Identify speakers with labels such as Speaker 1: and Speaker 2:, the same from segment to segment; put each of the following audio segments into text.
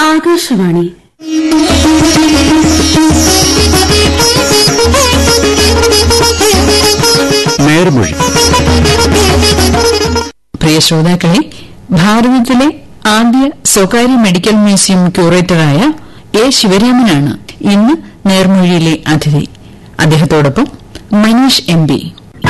Speaker 1: ആകാശവാണി
Speaker 2: നേർമൊഴി
Speaker 3: പ്രിയ ശ്രോതാക്കളെ ഭാരതത്തിലെ ആദ്യ സ്വകാര്യ മെഡിക്കൽ മ്യൂസിയം ക്യൂറേറ്ററായ എ ശിവരാമനാണ് ഇന്ന് നേർമൊഴിയിലെ അതിഥി അദ്ദേഹത്തോടൊപ്പം മനീഷ് എം പി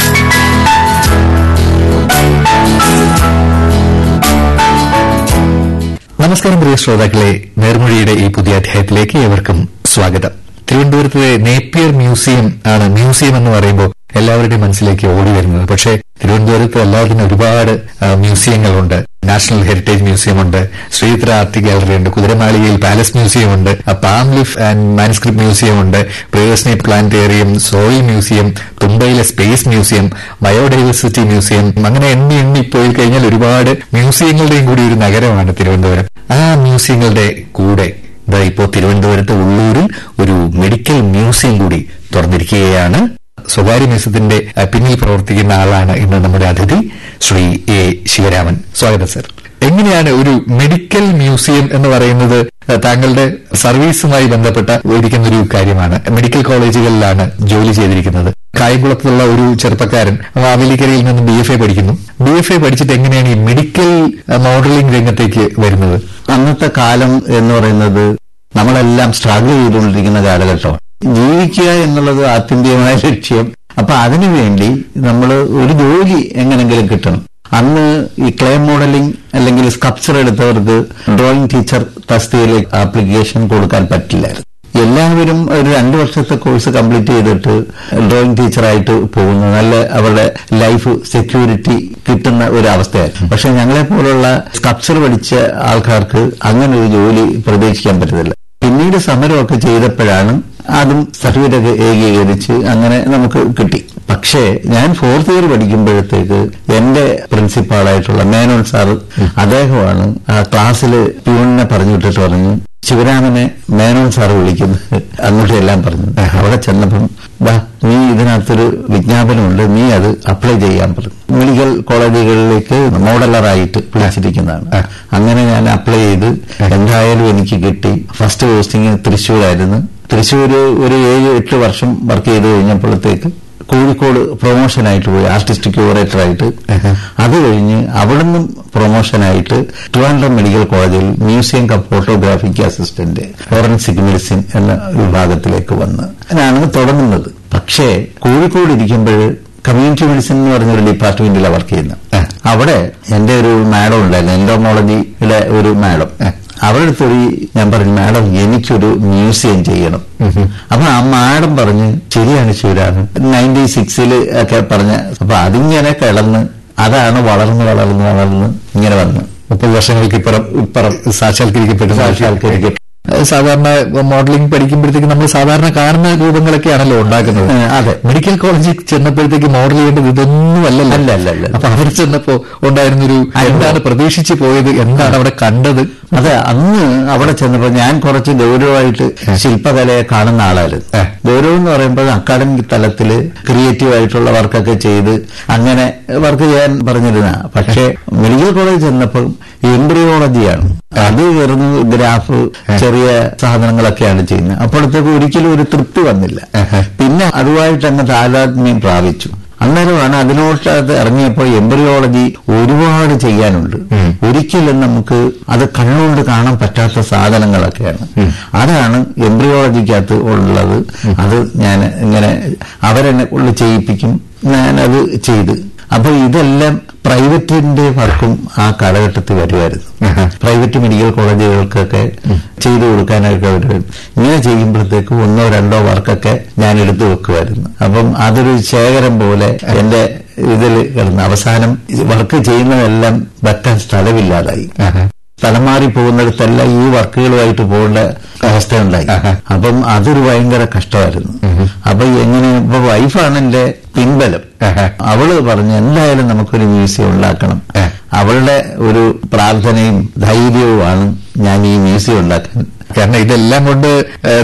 Speaker 2: നമസ്കാരം പ്രിയ ശ്രോതാക്കളെ നേർമൊഴിയുടെ ഈ പുതിയ അധ്യായത്തിലേക്ക് ഏവർക്കും സ്വാഗതം തിരുവനന്തപുരത്തെ നേപ്പിയർ മ്യൂസിയം ആണ് മ്യൂസിയം എന്ന് പറയുമ്പോൾ എല്ലാവരുടെയും മനസ്സിലേക്ക് ഓടി വരുന്നത് പക്ഷേ തിരുവനന്തപുരത്ത് എല്ലാത്തിനും ഒരുപാട് ആ, മ്യൂസിയങ്ങളുണ്ട് നാഷണൽ ഹെറിറ്റേജ് മ്യൂസിയം ഉണ്ട് ശ്രീത്ര ആർട്ട് ഗാലറി ഉണ്ട് കുതിരമാളികയിൽ പാലസ് മ്യൂസിയം ഉണ്ട് palm leaf and manuscript museum ഉണ്ട് പ്രിയസ്നി പ്ലാനറ്റേറിയം സോയിൽ മ്യൂസിയം തുമ്പയിലെ സ്പേസ് മ്യൂസിയം ബയോഡൈവേഴ്സിറ്റി മ്യൂസിയം അങ്ങനെ എണ്ണി എണ്ണി പോയി കഴിഞ്ഞാൽ ഒരുപാട് മ്യൂസിയങ്ങളുടെയും കൂടി ഒരു നഗരമാണ് തിരുവനന്തപുരം ആ മ്യൂസിയങ്ങളുടെ കൂടെ ഇതാ ഇപ്പോ തിരുവനന്തപുരത്ത് ഉള്ളൂരിൽ ഒരു മെഡിക്കൽ മ്യൂസിയം കൂടി തുറന്നിരിക്കുകയാണ് സ്വകാര്യ മ്യൂസിയത്തിന്റെ അഹ്, പിന്നിൽ പ്രവർത്തിക്കുന്ന ആളാണ് ഇന്ന് നമ്മുടെ അതിഥി ശ്രീ എ ശിവരാമൻ സ്വാഗതം സർ എങ്ങനെയാണ് ഒരു മെഡിക്കൽ മ്യൂസിയം എന്ന് പറയുന്നത് അഹ്, താങ്കളുടെ സർവീസുമായി ബന്ധപ്പെട്ട ഇരിക്കുന്ന ഒരു കാര്യമാണ് മെഡിക്കൽ കോളേജുകളിലാണ് ജോലി ചെയ്തിരിക്കുന്നത് കായംകുളത്തുള്ള ഒരു ചെറുപ്പക്കാരൻ മാവേലിക്കരയിൽ നിന്ന് ബി എഫ് എ പഠിക്കുന്നു ബി എഫ് എ പഠിച്ചിട്ട് എങ്ങനെയാണ് ഈ മെഡിക്കൽ അഹ്, മോഡലിംഗ് രംഗത്തേക്ക് വരുന്നത്
Speaker 4: അന്നത്തെ കാലം എന്ന് പറയുന്നത് നമ്മളെല്ലാം സ്ട്രഗിൾ ചെയ്തുകൊണ്ടിരിക്കുന്ന കാലഘട്ടമാണ് ജീവിക്കുക എന്നുള്ളത് ആത്യന്തികമായ ലക്ഷ്യം അപ്പൊ അതിനുവേണ്ടി നമ്മൾ ഒരു ജോലി എങ്ങനെങ്കിലും കിട്ടണം അന്ന് ഈ ക്ലേ മോഡലിംഗ് അല്ലെങ്കിൽ സ്കൾപ്ചർ എടുത്തവർക്ക് ഡ്രോയിങ് ടീച്ചർ തസ്തികയിലേക്ക് ആപ്ലിക്കേഷൻ കൊടുക്കാൻ പറ്റില്ലായിരുന്നു എല്ലാവരും ഒരു രണ്ടു വർഷത്തെ കോഴ്സ് കംപ്ലീറ്റ് ചെയ്തിട്ട് ഡ്രോയിങ് ടീച്ചറായിട്ട് പോകുന്നു നല്ല അവരുടെ ലൈഫ് സെക്യൂരിറ്റി കിട്ടുന്ന ഒരു അവസ്ഥയായിരുന്നു പക്ഷെ ഞങ്ങളെ പോലുള്ള സ്കൾപ്ചർ പഠിച്ച ആൾക്കാർക്ക് അങ്ങനെ ഒരു ജോലി പ്രതീക്ഷിക്കാൻ പറ്റത്തില്ല പിന്നീട് സമരമൊക്കെ ചെയ്തപ്പോഴാണ് അതും സർട്ടിഫിക്കറ്റ് ഏകീകരിച്ച് അങ്ങനെ നമുക്ക് കിട്ടി പക്ഷേ ഞാൻ ഫോർത്ത് ഇയർ പഠിക്കുമ്പോഴത്തേക്ക് എന്റെ പ്രിൻസിപ്പാളായിട്ടുള്ള മേനോൻ സാറ് അദ്ദേഹമാണ് ആ ക്ലാസ്സിൽ പ്യൂണിനെ പറഞ്ഞു വിട്ടിട്ട് പറഞ്ഞു ശിവരാമനെ മേനോൻ സാറ് വിളിക്കുന്നത് അങ്ങോട്ട് എല്ലാം പറഞ്ഞു അവിടെ ചെന്നപ്പം "ദാ, നീ ഇതിനകത്തൊരു വിജ്ഞാപനമുണ്ട് നീ അത് അപ്ലൈ ചെയ്യാൻ പറഞ്ഞു മെഡിക്കൽ കോളേജുകളിലേക്ക് മോഡലറായിട്ട് വിളിച്ചിരിക്കുന്നതാണ് അങ്ങനെ ഞാൻ അപ്ലൈ ചെയ്ത് എന്തായാലും എനിക്ക് കിട്ടി ഫസ്റ്റ് പോസ്റ്റിംഗ് തൃശ്ശൂരായിരുന്നു തൃശ്ശൂർ ഒരു ഏഴ് എട്ട് വർഷം വർക്ക് ചെയ്ത് കഴിഞ്ഞപ്പോഴത്തേക്ക് കോഴിക്കോട് പ്രൊമോഷനായിട്ട് പോയി ആർട്ടിസ്റ്റ് ക്യൂറേറ്ററായിട്ട് അത് കഴിഞ്ഞ് അവിടുന്ന് പ്രൊമോഷനായിട്ട് ട്രിവാൻഡ്രം മെഡിക്കൽ കോളേജിൽ museum cum photographic assistant forensic medicine എന്ന വിഭാഗത്തിലേക്ക് വന്ന് ഞാനാണ് തുടങ്ങുന്നത് പക്ഷേ കോഴിക്കോട് ഇരിക്കുമ്പോൾ കമ്മ്യൂണിറ്റി മെഡിസിൻ എന്ന് പറഞ്ഞൊരു ഡിപ്പാർട്ട്മെന്റിലാണ് വർക്ക് ചെയ്യുന്നത് അവിടെ എന്റെ ഒരു മാഡം ഉണ്ടായിരുന്നു എൻഡോമോളജിയുടെ ഒരു മാഡം അവരുടെ അടുത്ത് പോയി ഞാൻ പറഞ്ഞു മാഡം എനിക്കൊരു മ്യൂസിയം ചെയ്യണം അപ്പൊ ആ മാഡം പറഞ്ഞ് ശരിയാണ് ശിവരാണ് നയൻറ്റി സിക്സിൽ ഒക്കെ പറഞ്ഞ അപ്പൊ അതിങ്ങനെ കിടന്ന് അതാണ് വളർന്ന് വളർന്ന് വളർന്ന് ഇങ്ങനെ വന്നു
Speaker 2: മുപ്പത് വർഷങ്ങൾക്ക് ഇപ്പുറം ഇപ്പുറം സാക്ഷാത്കരിക്കപ്പെട്ടു
Speaker 4: സാക്ഷാത്കരിക്കപ്പെട്ടു.
Speaker 2: സാധാരണ മോഡലിംഗ് പഠിക്കുമ്പോഴത്തേക്ക് നമ്മൾ സാധാരണ കാണുന്ന രൂപങ്ങളൊക്കെയാണല്ലോ ഉണ്ടാക്കുന്നത്
Speaker 4: ഏ, അതെ.
Speaker 2: മെഡിക്കൽ കോളേജിൽ ചെന്നപ്പോഴത്തേക്ക് മോഡൽ ചെയ്യേണ്ടത് ഇതൊന്നും അല്ലല്ലോ
Speaker 4: അല്ല, അല്ല, അല്ല.
Speaker 2: അപ്പൊ അവിടെ ചെന്നപ്പോ ഉണ്ടായിരുന്നൊരു എന്താണ് പ്രതീക്ഷിച്ചു പോയത് എന്താണ് അവിടെ കണ്ടത്
Speaker 4: അതെ അന്ന് അവിടെ ചെന്നപ്പോ ഞാൻ കുറച്ച് ഗൗരവമായിട്ട് ശില്പകലയെ കാണുന്ന ആളായിരുന്നു
Speaker 2: ഏ.
Speaker 4: ഗൗരവം എന്ന് പറയുമ്പോൾ അക്കാഡമിക് തലത്തില് ക്രിയേറ്റീവ് ആയിട്ടുള്ള വർക്കൊക്കെ ചെയ്ത് അങ്ങനെ വർക്ക് ചെയ്യാൻ പറഞ്ഞിരുന്ന പക്ഷേ മെഡിക്കൽ കോളേജ് ചെന്നപ്പോൾ എംബ്രിയോളജിയാണ് അത് വെറും ഗ്രാഫ് ചെറിയ സാധനങ്ങളൊക്കെയാണ് ചെയ്യുന്നത് അപ്പോഴത്തേക്ക് ഒരിക്കലും ഒരു തൃപ്തി വന്നില്ല പിന്നെ അതുമായിട്ട് അങ്ങ് താതാത്മ്യം പ്രാപിച്ചു അന്നേരമാണ് അതിനോട്ട് അത് ഇറങ്ങിയപ്പോൾ എംബ്രിയോളജി ഒരുപാട് ചെയ്യാനുണ്ട് ഒരിക്കലും നമുക്ക് അത് കണ്ണുകൊണ്ട് കാണാൻ പറ്റാത്ത സാധനങ്ങളൊക്കെയാണ് അതാണ് എംബ്രിയോളജിക്കകത്ത് ഉള്ളത് അത് ഞാൻ ഇങ്ങനെ അവരെന്നെ കൊണ്ട് ചെയ്യിപ്പിക്കും ഞാനത് ചെയ്ത് അപ്പൊ ഇതെല്ലാം പ്രൈവറ്റിന്റെ വർക്കും ആ കാലഘട്ടത്തിൽ വരുമായിരുന്നു പ്രൈവറ്റ് മെഡിക്കൽ കോളേജുകൾക്കൊക്കെ ചെയ്തു കൊടുക്കാനായിട്ട് വരുമായിരുന്നു ഇങ്ങനെ ചെയ്യുമ്പോഴത്തേക്ക് ഒന്നോ രണ്ടോ വർക്കൊക്കെ ഞാൻ എടുത്തു വെക്കുമായിരുന്നു അപ്പം അതൊരു ശേഖരം പോലെ എന്റെ ഇതിൽ കിടന്ന് അവസാനം വർക്ക് ചെയ്യുന്നതെല്ലാം വെക്കാൻ സ്ഥലമില്ലാതായി സ്ഥലം മാറി പോകുന്നിടത്തെല്ലാം ഈ വർക്കുകളുമായിട്ട് പോകേണ്ട അവസ്ഥയുണ്ടായി അപ്പം അതൊരു ഭയങ്കര കഷ്ടമായിരുന്നു അപ്പൊ എങ്ങനെ ഇപ്പൊ വൈഫാണ് എന്റെ പിൻബലം അവള് പറഞ്ഞു എന്തായാലും നമുക്കൊരു മ്യൂസിയം ഉണ്ടാക്കണം അവളുടെ ഒരു പ്രാർത്ഥനയും ധൈര്യവുമാണ് ഞാൻ ഈ മ്യൂസിയം ഉണ്ടാക്കാൻ
Speaker 2: കാരണം ഇതെല്ലാം കൊണ്ട് ഏഹ്,